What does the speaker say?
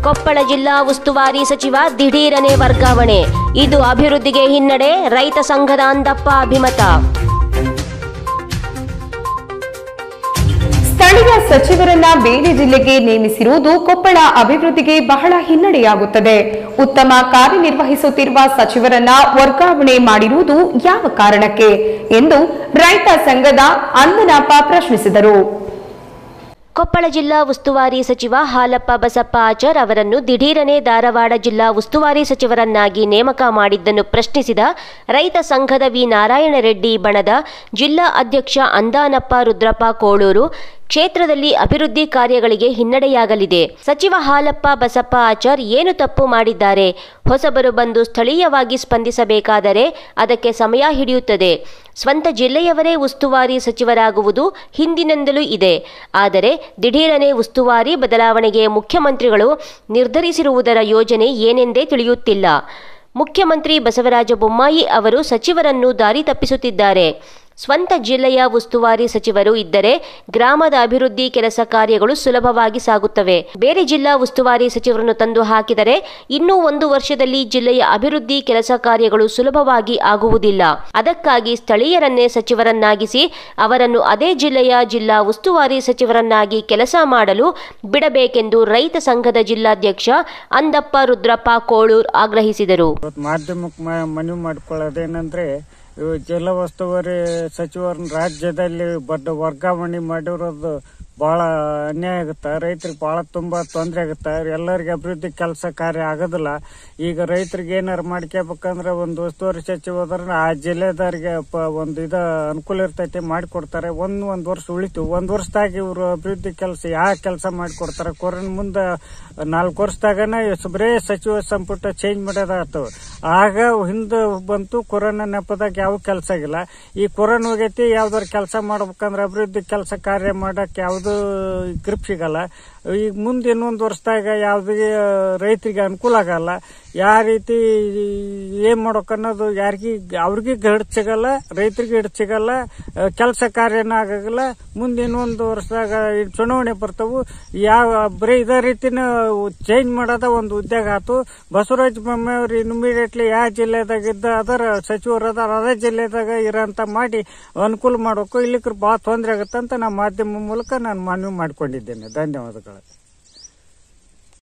ಕೊಪ್ಪಳ ಜಿಲ್ಲಾ ಉಸ್ತುವಾರಿ ಸಚಿವ ದಿಢೀರನೆ ವರ್ಗಾವಣೆ ಇದು ಅಭಿವೃದ್ಧಿಗೆ ಹಿನ್ನಡೆ ರೈತ ಸಂಘದ ಅಂದಪ್ಪ ಅಭಿಮತ ಸ್ಥಳೀಯ ಸಚಿವರನ್ನ ಬೇರೆ ಜಿಲ್ಲೆಗೆ ನೇಮಿಸಿರುವುದು ಕೊಪ್ಪಳ ಅಭಿವೃದ್ಧಿಗೆ ಬಹಳ ಹಿನ್ನಡೆಯಾಗುತ್ತದೆ ಉತ್ತಮ ಕಾರ್ಯನಿರ್ವಹಿಸುತ್ತಿರುವ ಸಚಿವರನ್ನ ವರ್ಗಾವಣೆ ಮಾಡಿರುವುದು ಯಾವ ಕಾರಣಕ್ಕೆ ಎಂದು ರೈತ ಸಂಘದ ಅಂದನಪ್ಪ ಪ್ರಶ್ನಿಸಿದರು ಕೊಪ್ಪಳ ಜಿಲ್ಲಾ ಉಸ್ತುವಾರಿ ಸಚಿವ ಹಾಲಪ್ಪ ಬಸಪ್ಪ ಆಚಾರ್ ಅವರನ್ನು ದಿಢೀರನೆ ಧಾರವಾಡ ಜಿಲ್ಲಾ ಉಸ್ತುವಾರಿ ಸಚಿವರನ್ನಾಗಿ ನೇಮಕ ಮಾಡಿದ್ದನ್ನು ಪ್ರಶ್ನಿಸಿದ ರೈತ ಸಂಘದ ವಿ ನಾರಾಯಣ ರೆಡ್ಡಿ ಬಣದ ಜಿಲ್ಲಾ ಅಧ್ಯಕ್ಷ ಅಂದಾನಪ್ಪ ರುದ್ರಪ್ಪ ಕೋಳೂರು ಕ್ಷೇತ್ರದಲ್ಲಿ ಅಭಿವೃದ್ಧಿ ಕಾರ್ಯಗಳಿಗೆ ಹಿನ್ನಡೆಯಾಗಲಿದೆ ಸಚಿವ ಹಾಲಪ್ಪ ಬಸಪ್ಪ ಆಚಾರ್ ಏನು ತಪ್ಪು ಮಾಡಿದ್ದಾರೆ ಹೊಸಬರು ಬಂದು ಸ್ಥಳೀಯವಾಗಿ ಸ್ಪಂದಿಸಬೇಕಾದರೆ ಅದಕ್ಕೆ ಸಮಯ ಹಿಡಿಯುತ್ತದೆ ಸ್ವಂತ ಜಿಲ್ಲೆಯವರೇ ಉಸ್ತುವಾರಿ ಸಚಿವರಾಗುವುದು ಹಿಂದಿನಿಂದಲೂ ಇದೆ ಆದರೆ ದಿಢೀರನೆ ಉಸ್ತುವಾರಿ ಬದಲಾವಣೆಗೆ ಮುಖ್ಯಮಂತ್ರಿಗಳು ನಿರ್ಧರಿಸಿರುವುದರ ಯೋಜನೆ ಏನೆಂದೇ ತಿಳಿಯುತ್ತಿಲ್ಲ ಮುಖ್ಯಮಂತ್ರಿ ಬಸವರಾಜ ಬೊಮ್ಮಾಯಿ ಅವರು ಸಚಿವರನ್ನು ದಾರಿ ತಪ್ಪಿಸುತ್ತಿದ್ದಾರೆ ಸ್ವಂತ ಜಿಲ್ಲೆಯ ಉಸ್ತುವಾರಿ ಸಚಿವರು ಇದ್ದರೆ ಗ್ರಾಮದ ಅಭಿವೃದ್ಧಿ ಕೆಲಸ ಕಾರ್ಯಗಳು ಸುಲಭವಾಗಿ ಸಾಗುತ್ತವೆ ಬೇರೆ ಜಿಲ್ಲಾ ಉಸ್ತುವಾರಿ ಸಚಿವರನ್ನು ತಂದು ಹಾಕಿದರೆ ಇನ್ನೂ ಒಂದು ವರ್ಷದಲ್ಲಿ ಜಿಲ್ಲೆಯ ಅಭಿವೃದ್ಧಿ ಕೆಲಸ ಕಾರ್ಯಗಳು ಸುಲಭವಾಗಿ ಆಗುವುದಿಲ್ಲ ಅದಕ್ಕಾಗಿ ಸ್ಥಳೀಯರನ್ನೇ ಸಚಿವರನ್ನಾಗಿಸಿ ಅವರನ್ನು ಅದೇ ಜಿಲ್ಲೆಯ ಜಿಲ್ಲಾ ಉಸ್ತುವಾರಿ ಸಚಿವರನ್ನಾಗಿ ಕೆಲಸ ಮಾಡಲು ಬಿಡಬೇಕೆಂದು ರೈತ ಸಂಘದ ಜಿಲ್ಲಾಧ್ಯಕ್ಷ ಅಂದಪ್ಪ ರುದ್ರಪ್ಪ ಕೋಳೂರ್ ಆಗ್ರಹಿಸಿದರು ಇವತ್ತು ಮಾಧ್ಯಮಕ್ಕೆ ಮ- ಮನವಿ ಮಾಡ್ಕೊಳ್ಳೋದೇನೆಂದ್ರೆ ಇವು ಜಿಲ್ಲಾ ಉಸ್ತುವಾರಿ ಸಚಿವರನ್ನ ರಾಜ್ಯದಲ್ಲಿ ಬಡ್ಡ ವರ್ಗಾವಣೆ ಮಾಡಿರೋದು ಬಹಳ ಅನ್ಯಾಯ ಆಗುತ್ತೆ ರೈತರಿಗೆ ಬಹಳ ತುಂಬಾ ತೊಂದರೆ ಆಗುತ್ತೆ ಎಲ್ಲರಿಗೆ ಅಭಿವೃದ್ಧಿ ಕೆಲಸ ಕಾರ್ಯ ಆಗೋದಿಲ್ಲ ಈಗ ರೈತರಿಗೆ ಏನಾರು ಮಾಡ್ಕೋಬೇಕಂದ್ರೆ ಒಂದು ಉಸ್ತುವಾರಿ ಸಚಿವ ಹೋದ್ರೆ ಆ ಜಿಲ್ಲೆದವ್ರಿಗೆ ಪ- ಒಂದು ಇದ ಅನುಕೂಲ ಇರ್ತೈತಿ ಮಾಡಿಕೊಡ್ತಾರೆ ಒಂದ್ ಒಂದ್ ವರ್ಷ ಉಳಿತು ಒಂದ್ ವರ್ಷದಾಗ ಇವರು ಅಭಿವೃದ್ಧಿ ಕೆಲಸ ಯಾವ ಕೆಲಸ ಮಾಡಿಕೊಡ್ತಾರೆ ಕೊರೋನಾ ಮುಂದೆ ನಾಲ್ಕು ವರ್ಷದಾಗನ ಬರೇ ಸಚಿವ ಸಂಪುಟ ಚೇಂಜ್ ಮಾಡೋದಾಗ್ತವ ಆಗ ಹಿಂದೆ ಬಂತು ಕೊರೋನಾ ನೆಪದಾಗ ಯಾವ ಕೆಲಸ ಆಗಿಲ್ಲ ಈ ಕೊರೋನಾ ಹೋಗೈತಿ ಯಾವ್ದಾರು ಕೆಲಸ ಮಾಡ್ಬೇಕಂದ್ರೆ ಅಭಿವೃದ್ಧಿ ಕೆಲಸ ಕಾರ್ಯ ಮಾಡಕ್ ಯಾವ್ದು ಗ್ರಿಪ್ ಸಿಗಲ್ಲ ಈಗ ಮುಂದೆ ಇನ್ನೊಂದು ವರ್ಷದಾಗ ಯಾವ್ದೇ ರೈತರಿಗೆ ಅನುಕೂಲ ಆಗಲ್ಲ ಯಾವ ರೀತಿ ಏನ್ ಮಾಡೋಕ್ ಅನ್ನೋದು ಯಾರಿಗಿ ಅವ್ರಿಗೆ ಹಿಡ್ ಸಿಗಲ್ಲ ರೈತರಿಗೆ ಹಿಡ್ ಸಿಗಲ್ಲ ಕೆಲಸ ಕಾರ್ಯನ ಆಗಲ್ಲ ಮುಂದೆ ಇನ್ನೊಂದು ವರ್ಷದಾಗ ಈ ಚುನಾವಣೆ ಬರ್ತಾವು ಯಾವ ಬರೀ ಇದೇ ರೀತಿನ ಚೇಂಜ್ ಮಾಡೋದ ಒಂದು ಉದ್ಯೋಗ ಆತು ಬಸವರಾಜ ಬೊಮ್ಮಾಯಿ ಅವ್ರು ಇಮಿಡಿಯೇಟ್ಲಿ ಯಾವ ಜಿಲ್ಲೆದಾಗ ಇದ್ದ ಅದರ ಸಚಿವರು ಅದಾರ ಅದೇ ಜಿಲ್ಲೆದಾಗ ಇರೋಂತ ಮಾಡಿ ಅನುಕೂಲ ಮಾಡೋಕು ಇಲ್ಲಿಕ್ರ ಬಹಳ ತೊಂದರೆ ಆಗುತ್ತೆ ಅಂತ ನಾ ಮಾಧ್ಯಮ ಮೂಲಕ ನಾನು ಮನವಿ ಮಾಡ್ಕೊಂಡಿದ್ದೇನೆ ಧನ್ಯವಾದಗಳು